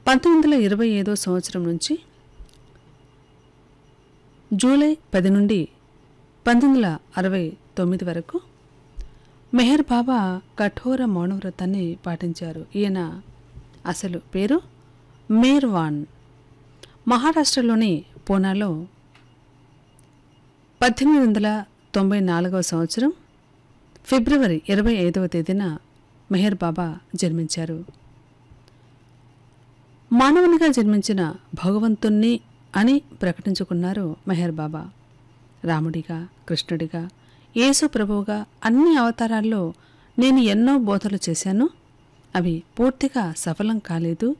పంతొమ్మిది వందల ఇరవై ఐదో సంవత్సరం నుంచి జూలై పది నుండి పంతొమ్మిది వందల అరవై తొమ్మిది వరకు మెహర్ బాబా కఠోర మౌనవ్రతాన్ని పాటించారు ఈయన అసలు పేరు మేర్వాన్ మహారాష్ట్రలోని పూనాలో పద్దెనిమిది వందల తొంభై నాలుగవ సంవత్సరం ఫిబ్రవరి ఇరవై ఐదవ తేదీన మెహర్ బాబా జన్మించారు మానవునిగా జన్మించిన భగవంతుణ్ణి అని ప్రకటించుకున్నారు మెహర్ బాబా రాముడిగా కృష్ణుడిగా యేసు ప్రభువుగా అన్ని అవతారాల్లో నేను ఎన్నో బోధలు చేశాను అవి పూర్తిగా సఫలం కాలేదు